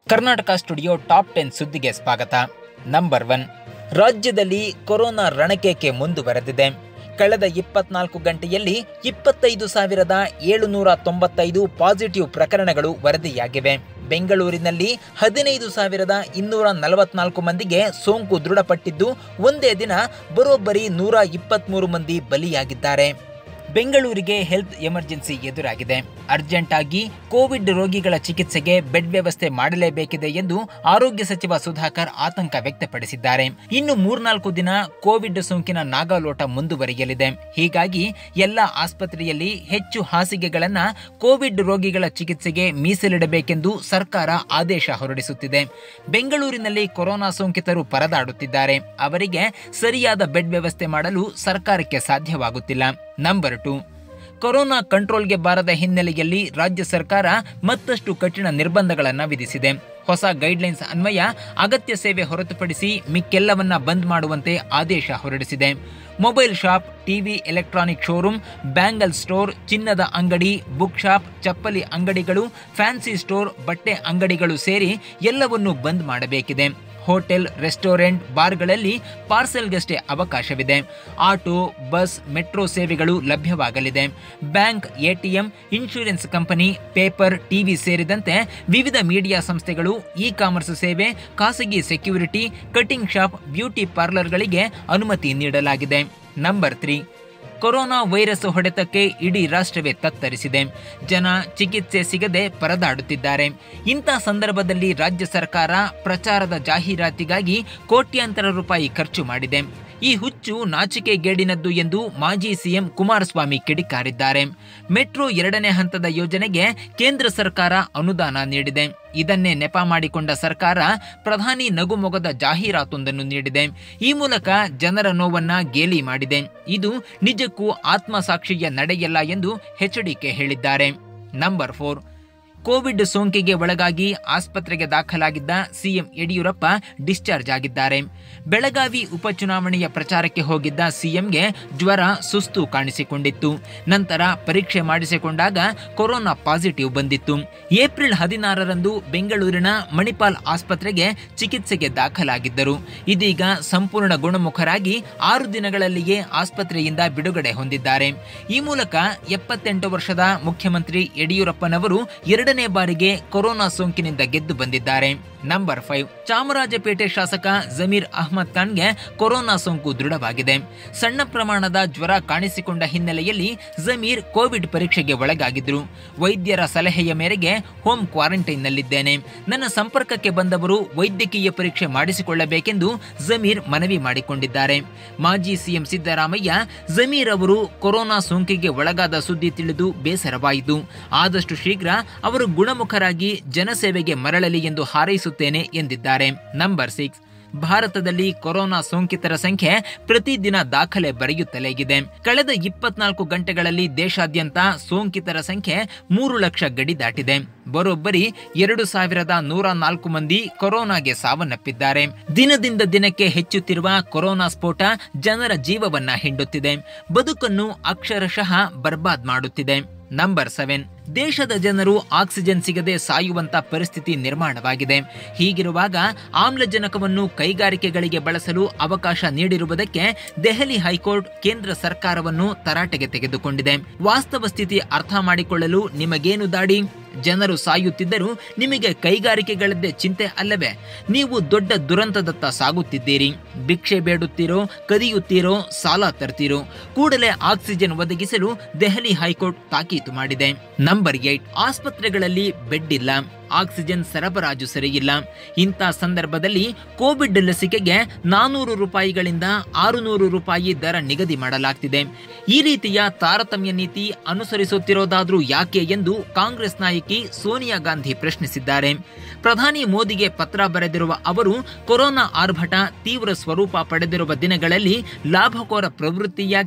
Karnataka studio top ten ಸುದ್ದಿಗೆ ಸ್ವಾಗತ number one ರಾಜ್ಯದಲ್ಲಿ ಕೊರೋನಾ ರಣಕೇಕೆ ಮುಂದುವರೆದಿದೆ ಕಳೆದ ಇಪ್ಪತ್ನಾಲ್ಕು ಗಂಟೆಯಲ್ಲಿ ಇಪ್ಪತ್ತೈದು ಸಾವಿರದ ಏಳುನೂರ ತೊಂಬತ್ತೈದು ಪಾಸಿಟಿವ್ ಪ್ರಕರಣಗಳು ವರದಿಯಾಗಿವೆ ಬೆಂಗಳೂರಿನಲ್ಲಿ ಹದಿನೈದು ಸಾವಿರದ ಇನ್ನೂರ ನಲವತ್ನಾಲ್ಕು ಮಂದಿಗೆ ಸೋಂಕು ದೃಢಪಟ್ಟಿದ್ದು ಒಂದೇ ದಿನ ಬರೋಬ್ಬರಿ ನೂರ ಇಪ್ಪತ್ತ್ಮೂರು ಮಂದಿ ಬಲಿಯಾಗಿದ್ದಾರೆ ಬೆಂಗಳೂರಿಗೆ ಹೆಲ್ತ್ ಎಮರ್ಜೆನ್ಸಿ ಎದುರಾಗಿದೆ ಅರ್ಜೆಂಟ್ ಆಗಿ ಕೋವಿಡ್ ರೋಗಿಗಳ ಚಿಕಿತ್ಸೆಗೆ ಬೆಡ್ ವ್ಯವಸ್ಥೆ ಮಾಡಲೇಬೇಕಿದೆ ಎಂದು ಆರೋಗ್ಯ ಸಚಿವ ಸುಧಾಕರ್ ಆತಂಕ ವ್ಯಕ್ತಪಡಿಸಿದ್ದಾರೆ ಇನ್ನು ಮೂರ್ನಾಲ್ಕು ದಿನ ಕೋವಿಡ್ ಸೋಂಕಿನ ನಾಗಾಲೋಟ ಮುಂದುವರಿಯಲಿದೆ ಹೀಗಾಗಿ ಎಲ್ಲ ಆಸ್ಪತ್ರೆಯಲ್ಲಿ ಹೆಚ್ಚು ಹಾಸಿಗೆಗಳನ್ನ ಕೋವಿಡ್ ರೋಗಿಗಳ ಚಿಕಿತ್ಸೆಗೆ ಮೀಸಲಿಡಬೇಕೆಂದು ಸರ್ಕಾರ ಆದೇಶ ಹೊರಡಿಸುತ್ತಿದೆ ಬೆಂಗಳೂರಿನಲ್ಲಿ ಕೊರೋನಾ ಸೋಂಕಿತರು ಪರದಾಡುತ್ತಿದ್ದಾರೆ ಅವರಿಗೆ ಸರಿಯಾದ ಬೆಡ್ ವ್ಯವಸ್ಥೆ ಮಾಡಲು ಸರ್ಕಾರಕ್ಕೆ ಸಾಧ್ಯವಾಗುತ್ತಿಲ್ಲ ನಂಬರ್ ಟು ಕೊರೋನಾ ಕಂಟ್ರೋಲ್ಗೆ ಬಾರದ ಹಿನ್ನೆಲೆಯಲ್ಲಿ ರಾಜ್ಯ ಸರ್ಕಾರ ಮತ್ತಷ್ಟು ಕಠಿಣ ನಿರ್ಬಂಧಗಳನ್ನು ವಿಧಿಸಿದೆ ಹೊಸ ಗೈಡ್ಲೈನ್ಸ್ ಅನ್ವಯ ಅಗತ್ಯ ಸೇವೆ ಹೊರತುಪಡಿಸಿ ಮಿಕ್ಕೆಲ್ಲವನ್ನ ಬಂದ್ ಮಾಡುವಂತೆ ಆದೇಶ ಹೊರಡಿಸಿದೆ mobile shop TV electronic showroom bangle store ಚಿನ್ನದ ಅಂಗಡಿ ಬುಕ್ ಶಾಪ್ ಚಪ್ಪಲಿ ಅಂಗಡಿಗಳು ಫ್ಯಾನ್ಸಿ ಸ್ಟೋರ್ ಬಟ್ಟೆ ಅಂಗಡಿಗಳು ಸೇರಿ ಎಲ್ಲವನ್ನೂ ಬಂದ್ ಮಾಡಬೇಕಿದೆ ಹೋಟೆಲ್ ರೆಸ್ಟೋರೆಂಟ್ ಬಾರ್ಗಳಲ್ಲಿ ಪಾರ್ಸೆಲ್ಗಷ್ಟೇ ಅವಕಾಶವಿದೆ ಆಟೋ ಬಸ್ ಮೆಟ್ರೋ ಸೇವೆಗಳು ಲಭ್ಯವಾಗಲಿದೆ bank ATM insurance company paper TV ಸೇರಿದಂತೆ ವಿವಿಧ ಮೀಡಿಯಾ ಸಂಸ್ಥೆಗಳು ಇ ಕಾಮರ್ಸ್ ಸೇವೆ ಖಾಸಗಿ ಸೆಕ್ಯೂರಿಟಿ ಕಟಿಂಗ್ ಶಾಪ್ ಬ್ಯೂಟಿ ಪಾರ್ಲರ್ಗಳಿಗೆ ಅನುಮತಿ ನೀಡಲಾಗಿದೆ ನಂಬರ್ ತ್ರೀ ಕೊರೋನಾ ವೈರಸ್ ಹೊಡೆತಕ್ಕೆ ಇಡೀ ರಾಷ್ಟ್ರವೇ ತತ್ತರಿಸಿದೆ ಜನ ಚಿಕಿತ್ಸೆ ಸಿಗದೆ ಪರದಾಡುತ್ತಿದ್ದಾರೆ ಇಂಥ ಸಂದರ್ಭದಲ್ಲಿ ರಾಜ್ಯ ಸರ್ಕಾರ ಪ್ರಚಾರದ ಜಾಹೀರಾತಿಗಾಗಿ ಕೋಟ್ಯಾಂತರ ರೂಪಾಯಿ ಖರ್ಚು ಮಾಡಿದೆ ಈ ಹುಚ್ಚು ನಾಚಿಕೆಗೇಡಿನದ್ದು ಎಂದು ಮಾಜಿ ಸಿಎಂ ಕುಮಾರಸ್ವಾಮಿ ಕಿಡಿಕಾರಿದ್ದಾರೆ ಮೆಟ್ರೋ ಎರಡನೇ ಹಂತದ ಯೋಜನೆಗೆ ಕೇಂದ್ರ ಸರ್ಕಾರ ಅನುದಾನ ನೀಡಿದೆ ಇದನ್ನೇ ನೆಪ ಮಾಡಿಕೊಂಡ ಸರ್ಕಾರ ಪ್ರಧಾನಿ ನಗುಮೊಗದ ಜಾಹೀರಾತೊಂದನ್ನು ನೀಡಿದೆ ಈ ಮೂಲಕ ಜನರ ನೋವನ್ನ ಗೇಲಿ ಮಾಡಿದೆ ಇದು ನಿಜಕ್ಕೂ ಆತ್ಮಸಾಕ್ಷಿಯ ನಡೆಯಲ್ಲ ಎಂದು ಎಚ್ಡಿಕೆ ಹೇಳಿದ್ದಾರೆ ನಂಬರ್ ಫೋರ್ ಕೋವಿಡ್ ಸೋಂಕಿಗೆ ಒಳಗಾಗಿ ಆಸ್ಪತ್ರೆಗೆ ದಾಖಲಾಗಿದ್ದ ಸಿಎಂ ಯಡಿಯೂರಪ್ಪ ಡಿಸ್ಚಾರ್ಜ್ ಆಗಿದ್ದಾರೆ ಬೆಳಗಾವಿ ಉಪಚುನಾವಣೆಯ ಪ್ರಚಾರಕ್ಕೆ ಹೋಗಿದ್ದ ಸಿಎಂಗೆ ಜ್ವರ ಸುಸ್ತು ಕಾಣಿಸಿಕೊಂಡಿತ್ತು ನಂತರ ಪರೀಕ್ಷೆ ಮಾಡಿಸಿಕೊಂಡಾಗ ಕೊರೋನಾ ಪಾಸಿಟಿವ್ ಬಂದಿತ್ತು ಏಪ್ರಿಲ್ ಹದಿನಾರರಂದು ಬೆಂಗಳೂರಿನ ಮಣಿಪಾಲ್ ಆಸ್ಪತ್ರೆಗೆ ಚಿಕಿತ್ಸೆಗೆ ದಾಖಲಾಗಿದ್ದರು ಇದೀಗ ಸಂಪೂರ್ಣ ಗುಣಮುಖರಾಗಿ ಆರು ದಿನಗಳಲ್ಲಿಯೇ ಆಸ್ಪತ್ರೆಯಿಂದ ಬಿಡುಗಡೆ ಹೊಂದಿದ್ದಾರೆ ಈ ಮೂಲಕ ಎಪ್ಪತ್ತೆಂಟು ವರ್ಷದ ಮುಖ್ಯಮಂತ್ರಿ ಯಡಿಯೂರಪ್ಪನವರು ಎರಡನೇ ಬಾರಿಗೆ ಕೊರೋನಾ ಸೋಂಕಿನಿಂದ ಗೆದ್ದು ಬಂದಿದ್ದಾರೆ ನಂಬರ್ ಫೈವ್ ಚಾಮರಾಜಪೇಟೆ ಶಾಸಕ ಜಮೀರ್ ಅಹ್ಮದ್ ಖಾನ್ಗೆ ಕೊರೋನಾ ಸೋಂಕು ದೃಢವಾಗಿದೆ ಸಣ್ಣ ಪ್ರಮಾಣದ ಜ್ವರ ಕಾಣಿಸಿಕೊಂಡ ಹಿನ್ನೆಲೆಯಲ್ಲಿ ಜಮೀರ್ ಕೋವಿಡ್ ಪರೀಕ್ಷೆಗೆ ಒಳಗಾಗಿದ್ರು ವೈದ್ಯರ ಸಲಹೆಯ ಮೇರೆಗೆ ಹೋಮ್ ಕ್ವಾರಂಟೈನ್ನಲ್ಲಿದ್ದೇನೆ ನನ್ನ ಸಂಪರ್ಕಕ್ಕೆ ಬಂದವರು ವೈದ್ಯಕೀಯ ಪರೀಕ್ಷೆ ಮಾಡಿಸಿಕೊಳ್ಳಬೇಕೆಂದು ಜಮೀರ್ ಮನವಿ ಮಾಡಿಕೊಂಡಿದ್ದಾರೆ ಮಾಜಿ ಸಿಎಂ ಸಿದ್ದರಾಮಯ್ಯ ಜಮೀರ್ ಅವರು ಕೊರೋನಾ ಸೋಂಕಿಗೆ ಒಳಗಾದ ಸುದ್ದಿ ತಿಳಿದು ಬೇಸರವಾಯಿತು ಆದಷ್ಟು ಶೀಘ್ರ ಅವರು ಗುಣಮುಖರಾಗಿ ಜನಸೇವೆಗೆ ಮರಳಲಿ ಎಂದು ಹಾರೈಸುತ್ತೇನೆ ಎಂದಿದ್ದಾರೆ ನಂಬರ್ ಸಿಕ್ಸ್ ಭಾರತದಲ್ಲಿ ಕೊರೋನಾ ಸೋಂಕಿತರ ಸಂಖ್ಯೆ ಪ್ರತಿದಿನ ದಾಖಲೆ ಬರೆಯುತ್ತಲೇ ಇದೆ ಕಳೆದ ಇಪ್ಪತ್ನಾಲ್ಕು ಗಂಟೆಗಳಲ್ಲಿ ದೇಶಾದ್ಯಂತ ಸೋಂಕಿತರ ಸಂಖ್ಯೆ ಮೂರು ಲಕ್ಷ ಗಡಿ ದಾಟಿದೆ ಬರೋಬ್ಬರಿ ಎರಡು ಸಾವಿರದ ನೂರ ನಾಲ್ಕು ಮಂದಿ ಕೊರೋನಾಗೆ ಸಾವನ್ನಪ್ಪಿದ್ದಾರೆ ದಿನದಿಂದ ದಿನಕ್ಕೆ ಹೆಚ್ಚುತ್ತಿರುವ ಕೊರೋನಾ ಸ್ಫೋಟ ಜನರ ಜೀವವನ್ನ ಹಿಂಡುತ್ತಿದೆ ಬದುಕನ್ನು ಅಕ್ಷರಶಃ ಬರ್ಬಾದ್ ಮಾಡುತ್ತಿದೆ ನಂಬರ್ ಸೆವೆನ್ ದೇಶದ ಜನರು ಆಕ್ಸಿಜನ್ ಸಿಗದೆ ಸಾಯುವಂತ ಪರಿಸ್ಥಿತಿ ನಿರ್ಮಾಣವಾಗಿದೆ ಹೀಗಿರುವಾಗ ಆಮ್ಲಜನಕವನ್ನು ಕೈಗಾರಿಕೆಗಳಿಗೆ ಬಳಸಲು ಅವಕಾಶ ನೀಡಿರುವುದಕ್ಕೆ ದೆಹಲಿ ಹೈಕೋರ್ಟ್ ಕೇಂದ್ರ ಸರ್ಕಾರವನ್ನು ತರಾಟೆಗೆ ತೆಗೆದುಕೊಂಡಿದೆ ವಾಸ್ತವ ಸ್ಥಿತಿ ಅರ್ಥ ಮಾಡಿಕೊಳ್ಳಲು ನಿಮಗೇನು ದಾಡಿ ಜನರು ಸಾಯುತ್ತಿದ್ದರೂ ನಿಮಗೆ ಕೈಗಾರಿಕೆಗಳದ್ದೇ ಚಿಂತೆ ಅಲ್ಲವೇ ನೀವು ದೊಡ್ಡ ದುರಂತದತ್ತ ಸಾಗುತ್ತಿದ್ದೀರಿ ಭಿಕ್ಷೆ ಬೇಡುತ್ತೀರೋ ಕದಿಯುತ್ತೀರೋ ಸಾಲ ತರ್ತೀರೋ ಕೂಡಲೇ ಆಕ್ಸಿಜನ್ ಒದಗಿಸಲು ದೆಹಲಿ ಹೈಕೋರ್ಟ್ ತಾಕೀತು ಮಾಡಿದೆ ನಂಬರ್ ಏಟ್ ಆಸ್ಪತ್ರೆಗಳಲ್ಲಿ ಬೆಡ್ ಇಲ್ಲ ಆಕ್ಸಿಜನ್ ಸರಬರಾಜು ಸರಿಯಿಲ್ಲ ಇಂಥ ಸಂದರ್ಭದಲ್ಲಿ ಕೋವಿಡ್ ಲಸಿಕೆಗೆ ನಾನೂರು ರೂಪಾಯಿಗಳಿಂದ ಆರುನೂರು ರೂಪಾಯಿ ದರ ನಿಗದಿ ಮಾಡಲಾಗ್ತಿದೆ ಈ ರೀತಿಯ ತಾರತಮ್ಯ ನೀತಿ ಅನುಸರಿಸುತ್ತಿರೋದಾದ್ರೂ ಯಾಕೆ ಎಂದು ಕಾಂಗ್ರೆಸ್ ನಾಯಕಿ ಸೋನಿಯಾ ಗಾಂಧಿ ಪ್ರಶ್ನಿಸಿದ್ದಾರೆ ಪ್ರಧಾನಿ ಮೋದಿಗೆ ಪತ್ರ ಬರೆದಿರುವ ಅವರು ಕೊರೋನಾ ಆರ್ಭಟ ತೀವ್ರ ಸ್ವರೂಪ ಪಡೆದಿರುವ ದಿನಗಳಲ್ಲಿ ಲಾಭಕೋರ ಪ್ರವೃತ್ತಿ ಯಾಕೆ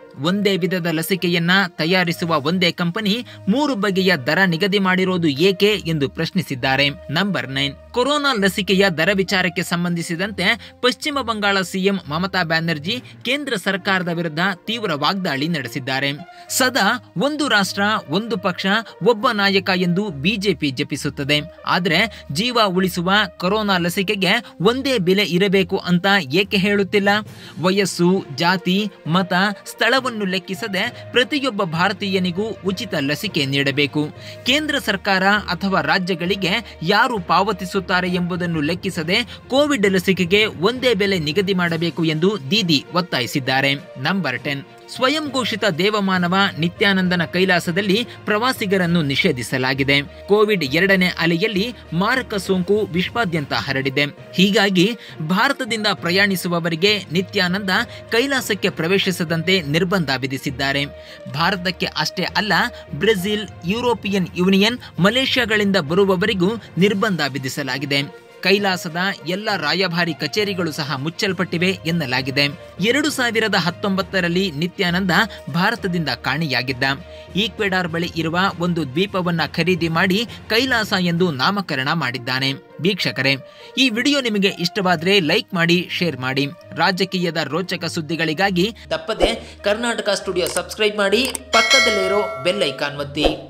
ಒಂದೇ ವಿಧದ ಲಸಿಕೆಯನ್ನ ತಯಾರಿಸುವ ಒಂದೇ ಕಂಪನಿ ಮೂರು ಬಗೆಯ ದರ ನಿಗದಿ ಮಾಡಿರೋದು ಏಕೆ ಎಂದು ಪ್ರಶ್ನಿಸಿದ್ದಾರೆ ನಂಬರ್ ನೈನ್ ಕೊರೋನಾ ಲಸಿಕೆಯ ದರ ವಿಚಾರಕ್ಕೆ ಸಂಬಂಧಿಸಿದಂತೆ ಪಶ್ಚಿಮ ಬಂಗಾಳ ಸಿಎಂ ಮಮತಾ ಬ್ಯಾನರ್ಜಿ ಕೇಂದ್ರ ಸರ್ಕಾರದ ವಿರುದ್ಧ ತೀವ್ರ ವಾಗ್ದಾಳಿ ನಡೆಸಿದ್ದಾರೆ ಸದಾ ಒಂದು ರಾಷ್ಟ್ರ ಒಂದು ಪಕ್ಷ ಒಬ್ಬ ನಾಯಕ ಎಂದು ಬಿಜೆಪಿ ಜಪಿಸುತ್ತದೆ ಆದರೆ ಜೀವ ಉಳಿಸುವ ಕೊರೋನಾ ಲಸಿಕೆಗೆ ಒಂದೇ ಬೆಲೆ ಇರಬೇಕು ಅಂತ ಏಕೆ ಹೇಳುತ್ತಿಲ್ಲ ವಯಸ್ಸು ಜಾತಿ ಮತ ಸ್ಥಳವನ್ನು ಲೆಕ್ಕಿಸದೆ ಪ್ರತಿಯೊಬ್ಬ ಭಾರತೀಯನಿಗೂ ಉಚಿತ ಲಸಿಕೆ ನೀಡಬೇಕು ಕೇಂದ್ರ ಸರ್ಕಾರ ಅಥವಾ ರಾಜ್ಯಗಳಿಗೆ ಯಾರು ಪಾವತಿಸುತ್ತಾರೆ ಎಂಬುದನ್ನು ಲೆಕ್ಕಿಸದೆ ಕೋವಿಡ್ ಲಸಿಕೆಗೆ ಒಂದೇ ಬೆಲೆ ನಿಗದಿ ಮಾಡಬೇಕು ಎಂದು ದೀದಿ ಒತ್ತಾಯಿಸಿದ್ದಾರೆ ನಂಬರ್ ಟೆನ್ ಸ್ವಯಂ ಘೋಷಿತ ದೇವಮಾನವ ನಿತ್ಯಾನಂದನ ಕೈಲಾಸದಲ್ಲಿ ಪ್ರವಾಸಿಗರನ್ನು ನಿಷೇಧಿಸಲಾಗಿದೆ ಕೋವಿಡ್ ಎರಡನೇ ಅಲೆಯಲ್ಲಿ ಮಾರಕ ಸೋಂಕು ವಿಶ್ವಾದ್ಯಂತ ಹರಡಿದೆ ಹೀಗಾಗಿ ಭಾರತದಿಂದ ಪ್ರಯಾಣಿಸುವವರಿಗೆ ನಿತ್ಯಾನಂದ ಕೈಲಾಸಕ್ಕೆ ಪ್ರವೇಶಿಸದಂತೆ ನಿರ್ಬಂಧ ವಿಧಿಸಿದ್ದಾರೆ ಭಾರತಕ್ಕೆ ಅಷ್ಟೇ ಅಲ್ಲ ಬ್ರೆಜಿಲ್ ಯುರೋಪಿಯನ್ ಯೂನಿಯನ್ ಮಲೇಷ್ಯಾಗಳಿಂದ ಬರುವವರಿಗೂ ನಿರ್ಬಂಧ ವಿಧಿಸಲಾಗಿದೆ ಕೈಲಾಸದ ಎಲ್ಲ ರಾಯಭಾರಿ ಕಚೇರಿಗಳು ಸಹ ಮುಚ್ಚಲ್ಪಟ್ಟಿವೆ ಎನ್ನಲಾಗಿದೆ ಎರಡು ಸಾವಿರದ ಹತ್ತೊಂಬತ್ತರಲ್ಲಿ ನಿತ್ಯಾನಂದ ಭಾರತದಿಂದ ಕಾಣೆಯಾಗಿದ್ದ ಈಕ್ವೆಡಾರ್ ಬಳಿ ಇರುವ ಒಂದು ದ್ವೀಪವನ್ನ ಖರೀದಿ ಮಾಡಿ ಕೈಲಾಸ ಎಂದು ನಾಮಕರಣ ಮಾಡಿದ್ದಾನೆ ವೀಕ್ಷಕರೇ ಈ ವಿಡಿಯೋ ನಿಮಗೆ ಇಷ್ಟವಾದರೆ ಲೈಕ್ ಮಾಡಿ ಶೇರ್ ಮಾಡಿ ರಾಜಕೀಯದ ರೋಚಕ ಸುದ್ದಿಗಳಿಗಾಗಿ ತಪ್ಪದೆ ಕರ್ನಾಟಕ ಸ್ಟುಡಿಯೋ ಸಬ್ಸ್ಕ್ರೈಬ್ ಮಾಡಿ ಪಕ್ಕದಲ್ಲಿರೋ ಬೆಲ್ ಐಕಾನ್ ಒತ್ತಿ